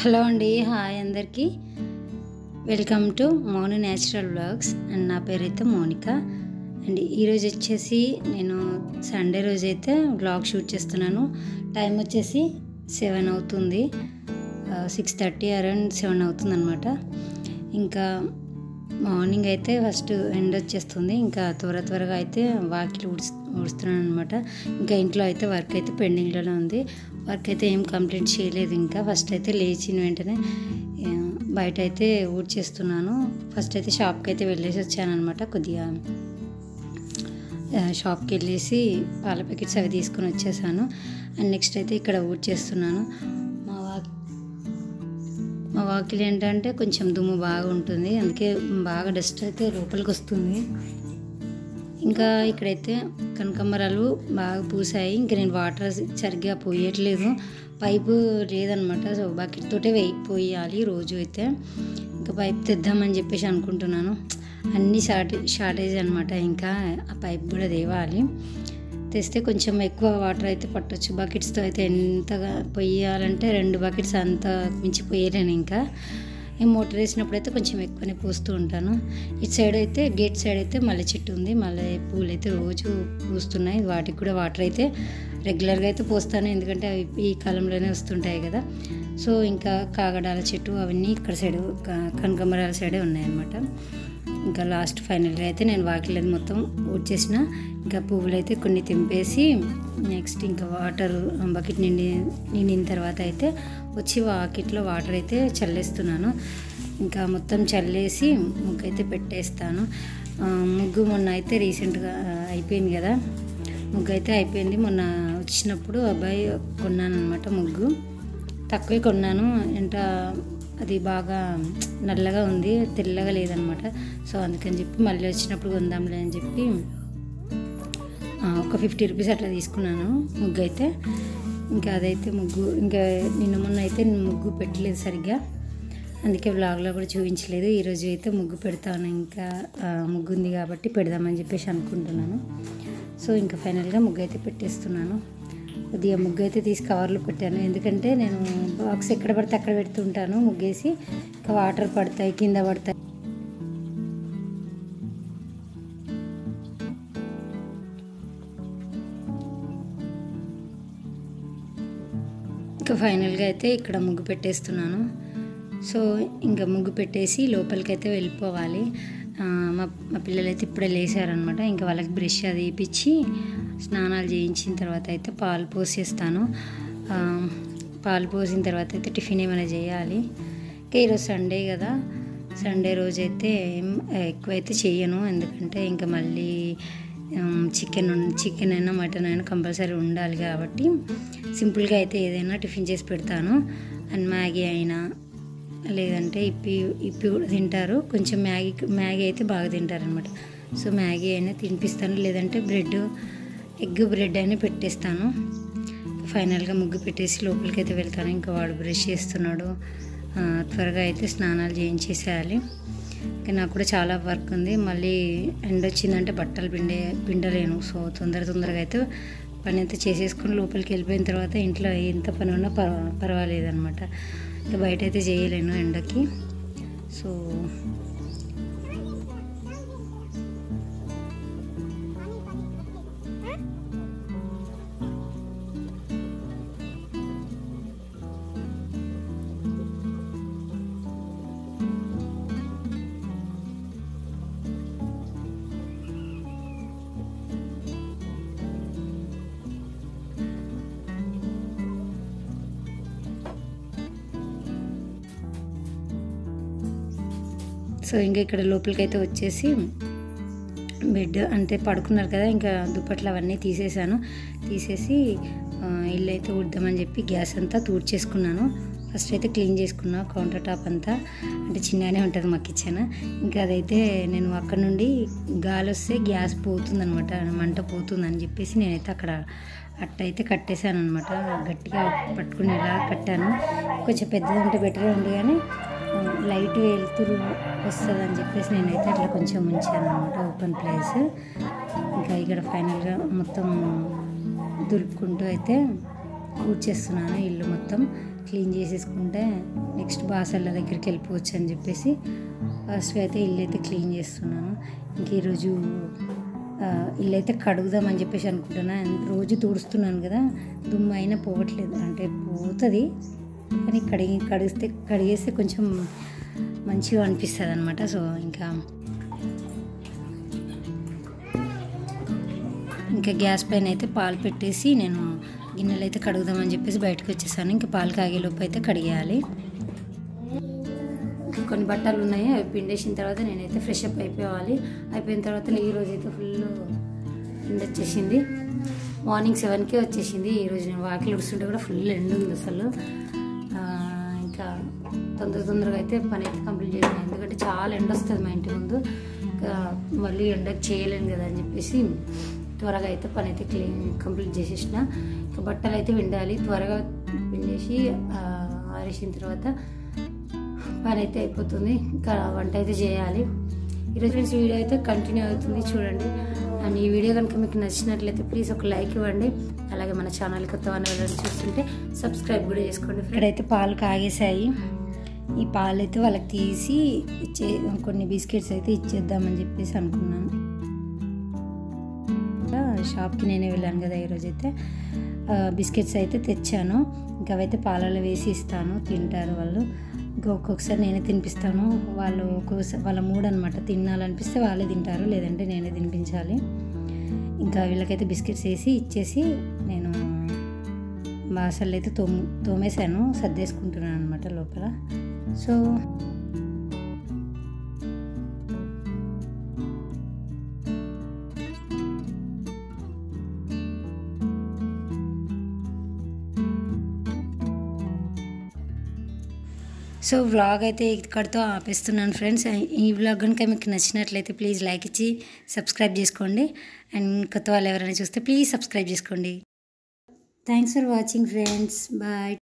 hello అండి hi అందరికీ welcome to Mouni natural vlogs and నా పేరు అయితే మౌనిక అండ్ ఈరోజు వచ్చేసి నేను సండే రోజు అయితే వ్లాగ్ షూట్ చేస్తున్నాను టైం వచ్చేసి సెవెన్ అవుతుంది సిక్స్ థర్టీ అరౌండ్ సెవెన్ అవుతుంది అనమాట ఇంకా మార్నింగ్ అయితే ఫస్ట్ ఎండ్ వచ్చేస్తుంది ఇంకా త్వర త్వరగా అయితే వాకిలి ఊడ్స్ ఊడుస్తున్నాను అనమాట ఇంకా ఇంట్లో అయితే వర్క్ అయితే పెండింగ్లోనే ఉంది వర్క్ అయితే ఏం కంప్లీట్ చేయలేదు ఇంకా ఫస్ట్ అయితే లేచిన వెంటనే ఆ, బయట అయితే ఊడ్చేస్తున్నాను ఫస్ట్ అయితే షాప్కి అయితే వెళ్ళేసి వచ్చాను అనమాట కొద్దిగా ఆ, షాప్కి వెళ్ళేసి పాల ప్యాకెట్స్ అవి తీసుకొని వచ్చేసాను అండ్ నెక్స్ట్ అయితే ఇక్కడ ఊడ్చేస్తున్నాను మా వా మా వాకిలి ఏంటంటే కొంచెం దుమ్ము బాగా ఉంటుంది అందుకే బాగా డస్ట్ అయితే లోపలికి వస్తుంది ఇంకా ఇక్కడైతే కనకాంబరాలు బాగా పూసాయి ఇంకా నేను వాటర్ సరిగ్గా పోయట్లేదు పైపు లేదనమాట సో బకెట్ తోటే వేయి పోయాలి రోజు అయితే ఇంకా పైప్ తెద్దామని చెప్పేసి అనుకుంటున్నాను అన్ని షార్ట్ షార్టేజ్ అనమాట ఇంకా ఆ పైప్ కూడా తేవాలి తెస్తే కొంచెం ఎక్కువ వాటర్ అయితే పట్టొచ్చు బకెట్స్తో అయితే ఎంతగా పొయ్యాలంటే రెండు బకెట్స్ అంత మించి పోయలేను ఇంకా ఈ మోటార్ వేసినప్పుడు అయితే కొంచెం ఎక్కువనే పోస్తూ ఉంటాను ఇటు సైడ్ అయితే గేట్ సైడ్ అయితే మల్లె చెట్టు ఉంది మల్లె పూలు అయితే రోజు పూస్తున్నాయి వాటికి కూడా వాటర్ అయితే రెగ్యులర్గా అయితే పోస్తాను ఎందుకంటే అవి ఈ కాలంలోనే వస్తుంటాయి కదా సో ఇంకా కాగడాల చెట్టు అవన్నీ ఇక్కడ సైడ్ కనకమరాల సైడే ఉన్నాయన్నమాట ఇంకా లాస్ట్ ఫైనల్గా అయితే నేను వాకిలని మొత్తం ఊడ్చేసిన ఇంకా పువ్వులు అయితే కొన్ని తెంపేసి నెక్స్ట్ ఇంకా వాటర్ బకెట్ నిండి నిండిన తర్వాత అయితే వచ్చి వాకిట్లో వాటర్ అయితే చల్లేస్తున్నాను ఇంకా మొత్తం చల్లేసి ముగ్గు అయితే పెట్టేస్తాను ఆ, ముగ్గు మొన్న అయితే రీసెంట్గా అయిపోయింది కదా ముగ్గు అయితే అయిపోయింది మొన్న వచ్చినప్పుడు అబ్బాయి కొన్నాను అనమాట ముగ్గు తక్కువే కొన్నాను ఎంత అది బాగా నల్లగా ఉంది తెల్లగా లేదనమాట సో అందుకని చెప్పి మళ్ళీ వచ్చినప్పుడు కొందాంలే అని చెప్పి ఆ, ఒక ఫిఫ్టీ రూపీస్ అట్లా తీసుకున్నాను ముగ్గు అయితే ఇంకా అదైతే ముగ్గు ఇంకా నిన్న మొన్న అయితే నేను ముగ్గు పెట్టలేదు సరిగ్గా అందుకే వ్లాగ్లో కూడా చూపించలేదు ఈరోజు అయితే ముగ్గు పెడతాను ఇంకా ఆ, ముగ్గు ఉంది కాబట్టి పెడదామని చెప్పేసి అనుకుంటున్నాను సో ఇంకా ఫైనల్గా ముగ్గు అయితే పెట్టేస్తున్నాను కొద్దిగా ముగ్గు అయితే తీసి కవర్లో పెట్టాను ఎందుకంటే నేను బాక్స్ ఎక్కడ పడితే అక్కడ పెడుతుంటాను ముగ్గేసి ఇంకా వాటర్ పడతాయి కింద పడతాయి ఇంకా ఫైనల్గా అయితే ఇక్కడ ముగ్గు పెట్టేస్తున్నాను సో ఇంకా ముగ్గు పెట్టేసి లోపలికైతే వెళ్ళిపోవాలి ఆ, మా మా పిల్లలైతే ఇప్పుడే లేచారనమాట ఇంకా వాళ్ళకి బ్రష్ అది వేయించి స్నానాలు చేయించిన తర్వాత అయితే పాలు పోసేస్తాను ఆ, పాలు పోసిన తర్వాత అయితే టిఫిన్ ఏమైనా చేయాలి ఇంకా ఈరోజు సండే కదా సండే రోజైతే ఏం ఎక్కువైతే చెయ్యను ఎందుకంటే ఇంకా మళ్ళీ చికెన్ చికెన్ అయినా మటన్ అయినా కంపల్సరీ ఉండాలి కాబట్టి సింపుల్గా అయితే ఏదైనా టిఫిన్ చేసి పెడతాను అండ్ మ్యాగీ అయినా లేదంటే ఇప్పి ఇప్పి కూడా తింటారు కొంచెం మ్యాగీ మ్యాగీ అయితే బాగా తింటారు అనమాట సో మ్యాగీ అయినా తినిపిస్తాను లేదంటే బ్రెడ్ ఎగ్ బ్రెడ్ అయినా పెట్టేస్తాను ఫైనల్గా ముగ్గు పెట్టేసి లోపలికి అయితే వెళ్తాను ఇంకా వాడు బ్రష్ చేస్తున్నాడు ఆ, త్వరగా అయితే స్నానాలు చేయించేసేయాలి ఇంకా నాకు కూడా చాలా వర్క్ ఉంది మళ్ళీ ఎండ వచ్చిందంటే బట్టలు పిండే పిండలేను సో తొందర తొందరగా అయితే పని అంతా చేసేసుకొని లోపలికి వెళ్ళిపోయిన తర్వాత ఇంట్లో ఎంత పని ఉన్నా పర్వా పర్వాలేదు అనమాట ఇంకా బయట అయితే చేయలేను ఎండకి సో సో ఇంకా ఇక్కడ లోపలికి అయితే వచ్చేసి బెడ్ అంటే పడుకున్నారు కదా ఇంకా దుప్పట్లు అవన్నీ తీసేసాను తీసేసి ఆ, ఇల్లు అయితే ఉడదామని చెప్పి గ్యాస్ అంతా తూడ్చేసుకున్నాను ఫస్ట్ అయితే క్లీన్ చేసుకున్నా కౌంటర్ టాప్ అంతా అంటే చిన్నగానే ఉంటుంది మా కిచెన్ ఇంకా అదైతే నేను అక్కడ నుండి గాలి వస్తే గ్యాస్ పోతుందనమాట మంట పోతుందని చెప్పేసి నేనైతే అక్కడ అట్టయితే కట్టేశాను అనమాట గట్టిగా పట్టుకుని ఇలా కట్టాను కొంచెం పెద్దది ఉంటే బెటరే ఉంది కానీ లైట్ వెళ్తురు వస్తుంది అని చెప్పేసి నేనైతే అట్లా కొంచెం ఉంచాను అనమాట ఓపెన్ ప్లేస్ ఇంకా ఇక్కడ ఫైనల్గా మొత్తం దులుపుకుంటూ అయితే ఊడ్చేస్తున్నాను ఇల్లు మొత్తం క్లీన్ చేసేసుకుంటే నెక్స్ట్ బాసళ్ళ దగ్గరికి వెళ్ళిపోవచ్చు అని చెప్పేసి ఫస్ట్గా అయితే ఇల్లు అయితే క్లీన్ చేస్తున్నాను ఇంక ఈరోజు ఆ, ఇల్లు అయితే కడుగుదామని చెప్పేసి అనుకుంటున్నా రోజు తుడుస్తున్నాను కదా దుమ్ము అయినా పోవట్లేదు అంటే పోతుంది కానీ కడిగి కడిగిస్తే కడిగేస్తే కొంచెం మంచిగా అనిపిస్తుంది అనమాట సో ఇంకా ఇంకా గ్యాస్ పైన అయితే పాలు పెట్టేసి నేను గిన్నెలు అయితే కడుగుదామని చెప్పేసి బయటకు వచ్చేసాను ఇంకా పాలు కాగేలోపు అయితే కడిగేయాలి ఇంకా కొన్ని బట్టలు ఉన్నాయి అవి పిండేసిన తర్వాత నేనైతే ఫ్రెష్ అప్ అయిపోవాలి అయిపోయిన తర్వాత ఈ రోజు అయితే ఫుల్ ఎండ వచ్చేసింది మార్నింగ్ సెవెన్కే వచ్చేసింది ఈ రోజు నేను వాకిలు ఉడుస్తుంటే కూడా ఫుల్ ఎండ ఉంది అసలు ఆ, ఇంకా తొందర తొందరగా అయితే పని అయితే కంప్లీట్ చేసాను ఎందుకంటే చాలా ఎండ వస్తుంది మా ఇంటి ముందు ఇంకా మళ్ళీ ఎండకు చేయలేను కదా అని చెప్పేసి త్వరగా అయితే పని అయితే క్లీన్ కంప్లీట్ చేసేసిన ఇంకా బట్టలు అయితే విండాలి త్వరగా పిండేసి ఆ, ఆరేసిన తర్వాత పని అయితే అయిపోతుంది ఇంకా వంట అయితే చేయాలి ఈరోజు ఫ్రెండ్స్ వీడియో అయితే కంటిన్యూ అవుతుంది చూడండి అండ్ ఈ వీడియో కనుక మీకు నచ్చినట్లయితే ప్లీజ్ ఒక లైక్ ఇవ్వండి అలాగే మన ఛానల్ కొత్త వాళ్ళు చూస్తుంటే సబ్స్క్రైబ్ కూడా చేసుకోండి ఇక్కడైతే పాలు కాగేసాయి ఈ పాలు అయితే వాళ్ళకి తీసి ఇచ్చే కొన్ని బిస్కెట్స్ అయితే ఇచ్చేద్దామని చెప్పేసి అనుకున్నాను షాప్కి నేనే వెళ్ళాను కదా ఈరోజు అయితే ఆ, బిస్కెట్స్ అయితే తెచ్చాను ఇంకా అవైతే పాలలో వేసి ఇస్తాను తింటారు వాళ్ళు ఇంకా ఒక్కొక్కసారి నేనే తినిపిస్తాను వాళ్ళు ఒక్కొక్కసారి వాళ్ళ మూడ్ అనమాట తినాలనిపిస్తే వాళ్ళే తింటారు లేదంటే నేనే తినిపించాలి ఇంకా వీళ్ళకైతే బిస్కెట్స్ వేసి ఇచ్చేసి నేను బాసలు అయితే తోమ్ తోమేశాను సర్దేసుకుంటున్నాను అనమాట లోపల సో సో వ్లాగ్ అయితే ఇక్కడితో ఆపేస్తున్నాను ఫ్రెండ్స్ ఈ వ్లాగ్ కనుక మీకు నచ్చినట్లయితే ప్లీజ్ లైక్ ఇచ్చి సబ్స్క్రైబ్ చేసుకోండి అండ్ కొత్త వాళ్ళు ఎవరైనా చూస్తే ప్లీజ్ సబ్స్క్రైబ్ చేసుకోండి thanks for watching friends bye